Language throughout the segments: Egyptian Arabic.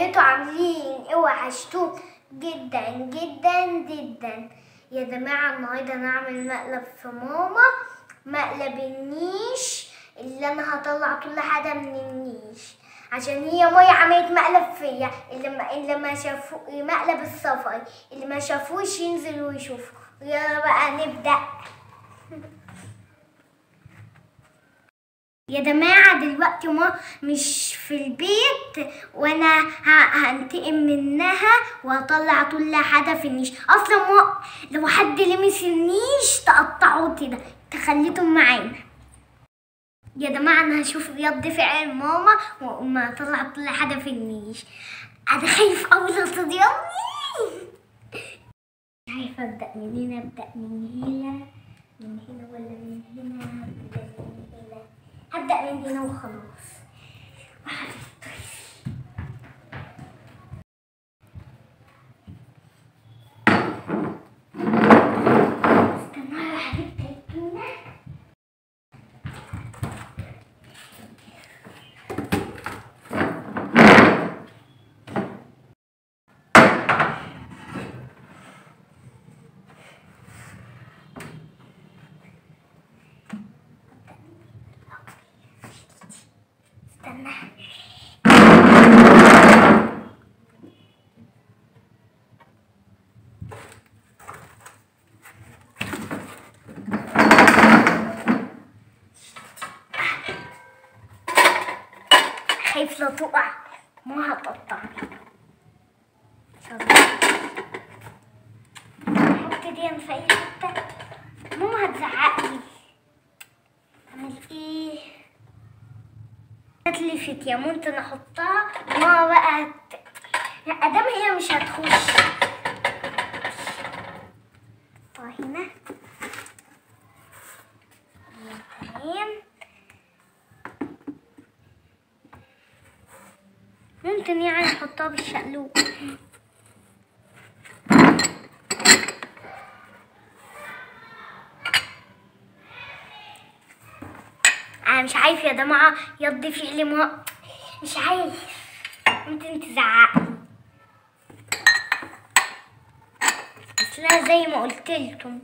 ازيكم عاملين ايه وحشتوك جدا جدا جدا يا جماعة النهاردة هنعمل مقلب في ماما مقلب النيش اللي انا هطلع كل حاجة من النيش عشان هي مية عملت مقلب فيا اللي ما اللي ما شافو مقلب السفر اللي ما شافوش ينزلوا ويشوفوا يلا بقى نبدأ يا جماعة دلوقتي ما مش في البيت وانا ه- هنتقم منها وهطلع كل حاجة في النيش اصلا ما لو حد لمس النيش تقطعوه كده تخليتهم معانا يا جماعة انا هشوف رد فعل ماما وما اطلع كل حاجة في النيش انا خايف اوي لا تضيعني مش عارفة ابدأ منين ابدأ من هنا من هنا ولا من هنا ولا من هنا هبدأ من هنا وخلاص استنى يا حبيبتي التونة. استنى خايف لا تقع ما هتقطع حط دي في اي حته ماما هتزعقلي اعمل ايه اتلفت يا ممكن احطها ما بقى ت- ادام هي مش هتخش طيب هنا تمام ممكن يعني نحطها بالشقلوب انا مش عارف يا جماعه يض فعل ما مش عارف ممكن تزعقني اصلها زي ما قلت لكم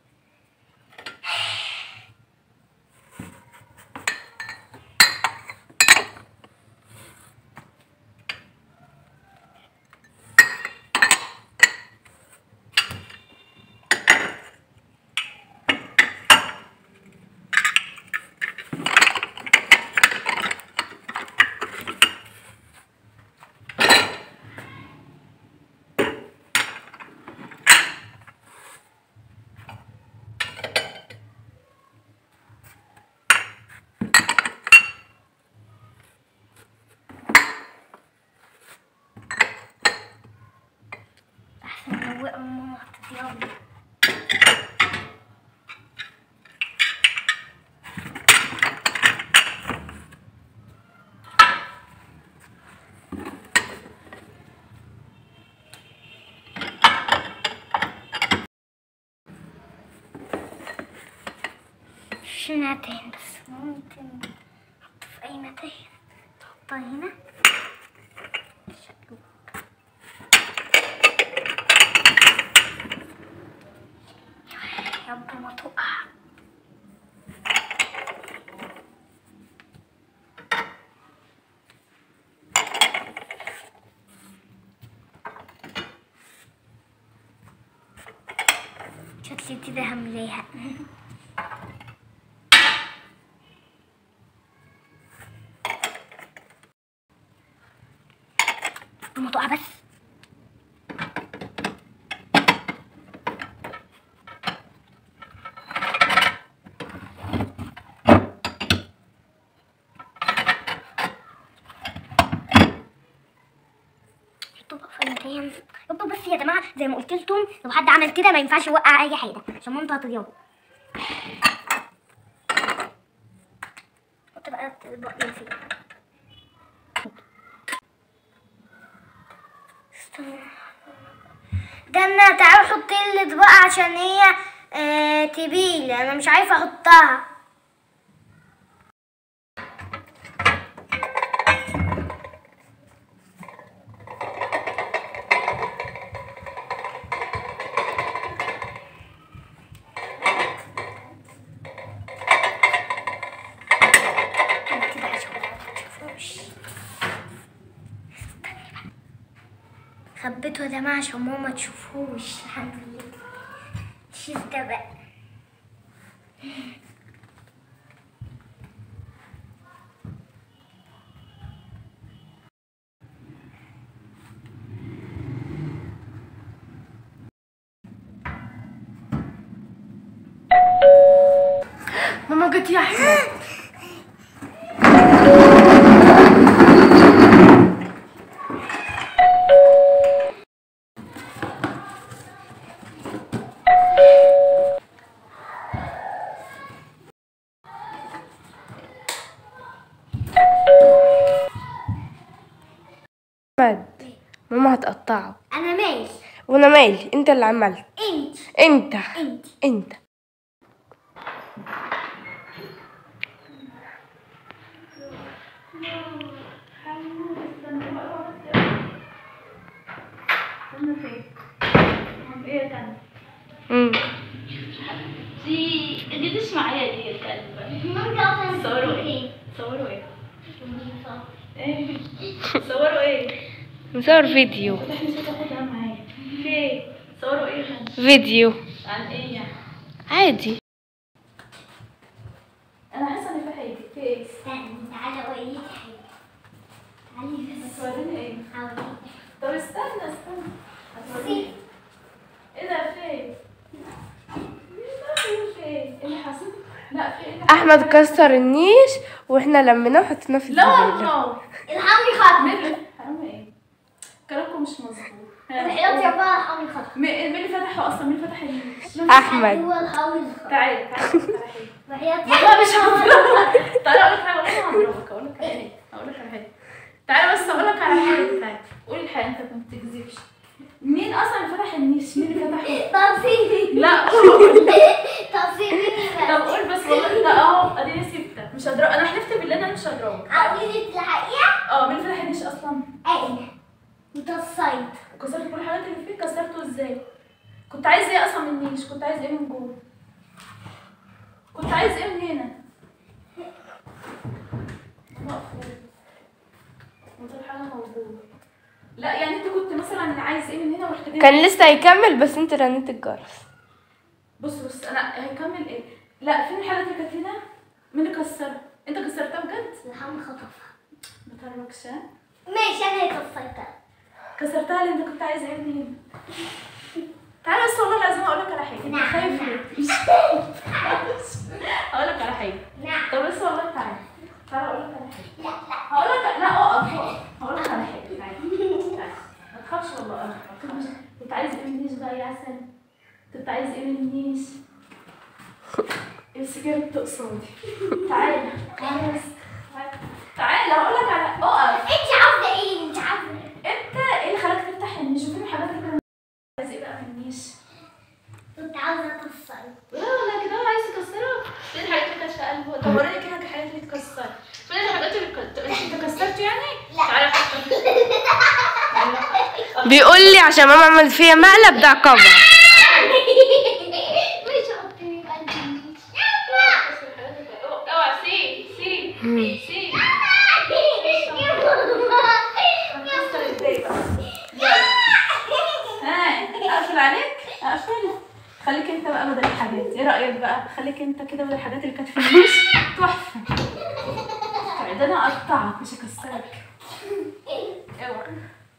احسن لو وقع ماما هتضيعني شناتين بس ممكن نحط في اي مكان نحطها هنا شكله يا رب ما تقع شكلي كده همليها ما تقع بس حطوا بقى في المكان يبقى بس يا جماعه زي ما قلت لكم لو حد عمل كده ما ينفعش يوقع اي حاجه عشان مامته هتضيعه حط بقى البقين فيه استنى ده انا تعالوا حط لي الاطباق عشان هي آه تبيل انا مش عارفه احطها خبيته يا جماعة عشان ماما تشوفوش الحمد لله شوف ده بقى ماما جت يا احمد احمد ماما هتقطعه انا مالي وانا مالي انت اللي عملت انت انت انت انت امم دي دي مش معايا دي الكلب ممكن اصلا صوروا ايه؟ صوروا ايه؟ ايه؟ صوروا ايه؟ نصور فيديو احنا مش هتاخدها معايا في ايه؟ صوروا ايه كان؟ فيديو عن ايه يعني؟ عادي انا حاسه ان في حاجه في ايه؟ استنى تعالى اوريك حاجة تعالي بس هتوريني ايه؟ هوريك طب استنى استنى هتوريني ايه ده في ايه؟ في ايه؟ ايه اللي حصل؟ لا في ايه؟ احمد كسر النيش واحنا لميناه وحطيناه في لا الزباله والله الحمي خط مين اللي حرام ايه؟ كلامكم مش مظبوط الحياط يا بابا الحمي خط مين مين اللي فتحه اصلا؟ مين فتح النيش؟ احمد هو الحمي خط تعالي تعالي تعالي وحياة والله مش هضربك تعالى اقول لك حاجه والله هضربك اقول لك على حاجه اقول لك على حاجه تعالى بس اقول لك على حاجه تعالى قولي الحقيقه انت ما بتكذبش مين اصلا اللي فتح النيش مين اللي فتحه طب سيبي لا قول طب سيبيني طب بس قول بس والله ده اهو اديني سبتك مش هضرب انا حلفت بالله ان انا مش هضربك عقيدة الحقيقة اه مين اللي فتح النيش اصلا أين وتصيد وكسرت كل الحاجات اللي فيه كسرته ازاي كنت عايز ايه اصلا من النيش كنت عايز ايه من جوه كنت عايز ايه من هنا مقفول وده حاجه موجوده لا يعني انت كنت مثلا عايز ايه من هنا ورحت جايب كان لسه هيكمل بس انت رنيت الجرس بص بص انا هيكمل ايه لا فين الحاجات اللي كانت هنا مين اللي كسرها انت كسرتها بجد الحمي خطفها ما تعرفش ها ماشي أنا اللي تصيدها كسرتها اللي انت كنت عايز ايه من هنا تعالى بس والله لازم اقول لك على حاجه انت نعم، خايف نعم. ليه اقول لك على حاجه نعم طب بس والله تعالى تعالى اقول لك على حاجه لا لا هقول لك لا اقف اقف هقول لك على حاجه تعالى تعالى. ما تخافش والله انا كنت كنت عايز ايه من النيش بقى يا عسل كنت عايز ايه من النيش السجاير بتقصدي تعالى تعالى بس تعالى. تعالى هقول لك على اقف أنت عاوزة إيه أنت عاوزة إيه انت ايه اللي خلاك تفتح النيش وفين الحاجات اللي كانت عايز ايه بقى من النيش كنت عاوزة تصيد لا ولا كده هو عايز يكسرها فين الحاجات اللي كانت في قلبه طب وريني كده الحاجات اللي اتكسرت فين الحاجات اللي كنت انت كسرت يعني لا. تعالى حط بيقول لي عشان ماما عملت فيا مقلب ده عقابه مش قلت لي بقى أنت مش اوعى سي سي سي كسر ازاي بقى ها اقفل عليك اقفل خليك انت بقى بدل الحاجات ايه رايك بقى خليك انت كده بدل الحاجات اللي كانت في النيش تحفه ده انا اقطعك مش هكسرك اوعى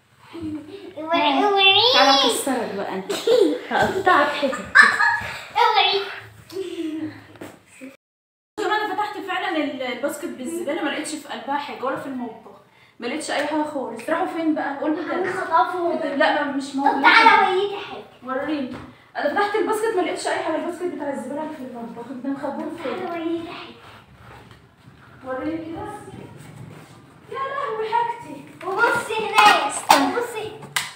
اوعي تعالى اوعي اكسرك بقى انت هقطعك حتت اوعي انا فتحت فعلا الباسكت بالزباله ما لقيتش في قلبها حاجه ولا في المطبخ ما لقيتش اي حاجه خالص راحوا فين بقى قول انا بجد خطفهم لا ما مش طب موجود تعالى اوريك حاجه وريني انا فتحت الباسكت ما لقيتش اي حاجه الباسكت بتاع الزباله اللي في المطبخ انت مخبوه تعالى فين اوريك حاجه وريني كده يا لهوي حاجتي وبص هناك بصي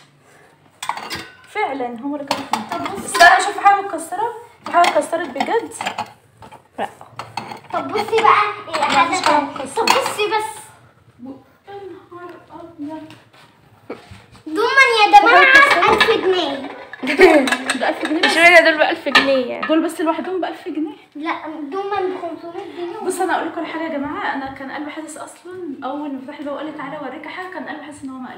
فعلا هو اللي كان فين طب بصي استنى اشوف في حاجه متكسره في حاجه اتكسرت بجد لا طب بصي بقى إيه حاجه مفيش حاجة تانية. مكسرة. طب بصي بس يا نهار ابيض ضمن يا جماعه 1000 جنيه ده 1000 جنيه بس اشمعنى دول ب 1000 جنيه يعني دول بس لوحدهم ب 1000 جنيه لا ضمن ب 500 جنيه بص انا اقول لكم على حاجه يا جماعه انا كان قلبي حاسس اصلا اول ما فتحت الباب وقال لي تعالى اوريك حاجه كان قلبي حاسس ان هو مقلب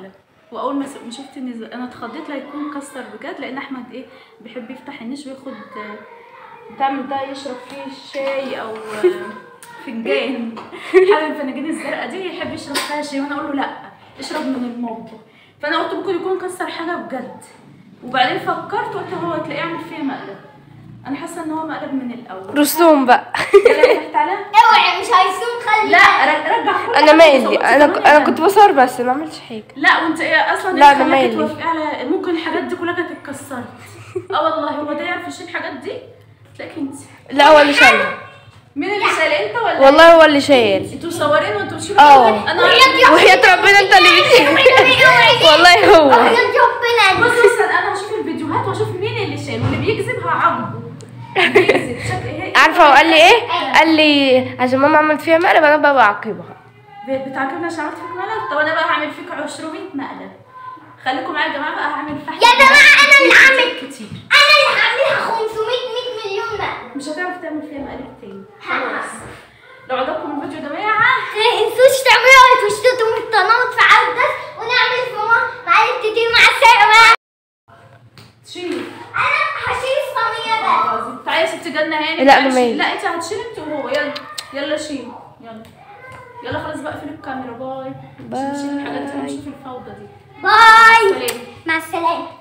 واول ما س- ما شفت ان ز- انا اتخضيت لا يكون كسر بجد لان احمد ايه بيحب يفتح النيش وياخد آه، بتاع من ده يشرب فيه شاي او آه، فنجان حابب الفناجين الزرقاء دي يحب يشرب فيها شاي وانا اقول له لا اشرب من المطبخ فانا قلت ممكن يكون كسر حاجه بجد وبعدين فكرت قلت هو تلاقيه عامل فيها مقلب انا حاسه ان هو مقلب من الاول رسوم بقى يلا تحت على اوعي مش هيصوم خلي لا ر- رجع كل انا حاجة مالي صوتي انا كمان انا يعني. كنت بصور بس ما عملتش حاجه لا وانت ايه اصلا لا، إيه أنا خلاكي مالي. توافقي على ممكن الحاجات دي كلها كانت اتكسرت اه والله هو ده يعرف يشيل الحاجات دي تلاقيك انت لا هو اللي شايل مين اللي شايل انت ولا والله هو اللي شايل انتوا مصورين وانتوا بتشيلوا اه. انا وحياة ربنا انت اللي بتشيل والله هو يا ربنا بص بص انا هشوف الفيديوهات واشوف مين اللي شايل واللي بيكذب هعاقبه بيكذب شكل ايه عارفه هو قال لي ايه قال لي عشان ماما عملت فيها مقلب انا بقى بعاقبها بتعاقبني عشان عملت فيك مقلب طب انا بقى هعمل فيك 200 مقلب خليكم معايا يا جماعه بقى هعمل فحم يا جماعة أنا اللي هعمل. كتير انا اللي هعملها 500 100 مليون بقى مش هتعرف تعمل فيها مقالب تاني خلاص لو عجبكم الفيديو ده يا جماعه ما تنسوش تعملوا لايك واشتركوا في القناه وتفعلوا الجرس ونعمل في معالم كتير مع السلامه تشيلي انا هشيل الصينيه بقى تعالي يا ست جنة هاني لا، تعالي أنا شيلي. مالي. لا انت هتشيلي انت وهو يلا يلا شيل يلا يلا خلاص بقى اقفلي الكاميرا باي عشان باي. نشيل الحاجات دي ونشوف الفوضى دي باي سلام مع السلامه